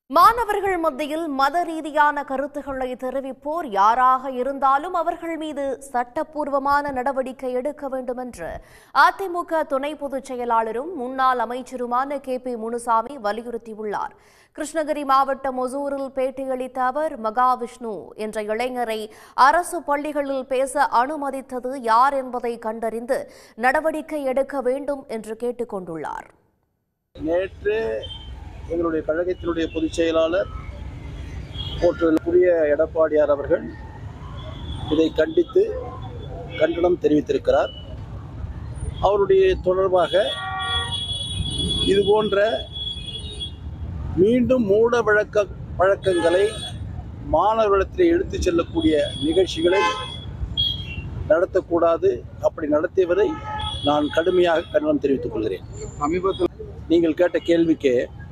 மாணவர்கள் மத்தியில் மத ரீதியான கருத்துக்களை தெரிவிப்போர் யாராக இருந்தாலும் அவர்கள் மீது சட்டப்பூர்வமான நடவடிக்கை எடுக்க வேண்டும் என்று அதிமுக துணை பொதுச் செயலாளரும் முன்னாள் அமைச்சருமான கே பி முனுசாமி வலியுறுத்தியுள்ளார் கிருஷ்ணகிரி மாவட்டம் ஒசூரில் பேட்டியளித்த அவர் மகாவிஷ்ணு என்ற இளைஞரை அரசு பள்ளிகளில் பேச அனுமதித்தது யார் என்பதை கண்டறிந்து நடவடிக்கை எடுக்க வேண்டும் என்று கேட்டுக் கொண்டுள்ளார் நேற்று எங்களுடைய கழகத்தினுடைய பொதுச் செயலாளர் போற்றுதலுக்குரிய எடப்பாடியார் அவர்கள் இதை கண்டித்து கண்டனம் தெரிவித்திருக்கிறார் அவருடைய தொடர்பாக இது போன்ற மீண்டும் மூட வழக்க வழக்கங்களை மாணவர்களிடத்தில் எடுத்துச் செல்லக்கூடிய நிகழ்ச்சிகளை நடத்தக்கூடாது அப்படி நடத்தியவரை நான் கடுமையாக கண்டனம் தெரிவித்துக் கொள்கிறேன் சமீபத்தில் நீங்கள் கேட்ட கேள்விக்கு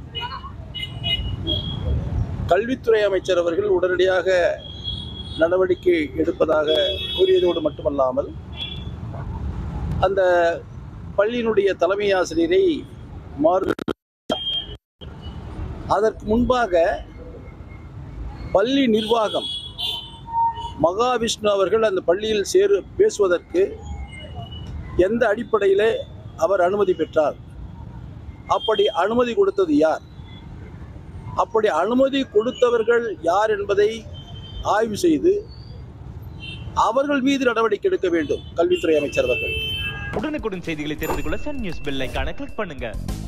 கல்வித்துறை அமைச்சர் அவர்கள் உடனடியாக நடவடிக்கை எடுப்பதாக கூறியதோடு மட்டுமல்லாமல் அந்த பள்ளியினுடைய தலைமை ஆசிரியரை மாறு அதற்கு முன்பாக பள்ளி நிர்வாகம் மகாவிஷ்ணு அவர்கள் அந்த பள்ளியில் சேரு பேசுவதற்கு எந்த அடிப்படையிலே அவர் அனுமதி பெற்றார் அப்படி அனுமதி கொடுத்தது யார் அப்படி அனுமதி கொடுத்தவர்கள் யார் என்பதை ஆய்வு செய்து அவர்கள் மீது நடவடிக்கை எடுக்க வேண்டும் கல்வித்துறை அமைச்சர் அவர்கள் உடனுக்குடன் செய்திகளை தெரிந்து கொள்ள சன் நியூஸ் பெல் ஐகானை கிளிக் பண்ணுங்க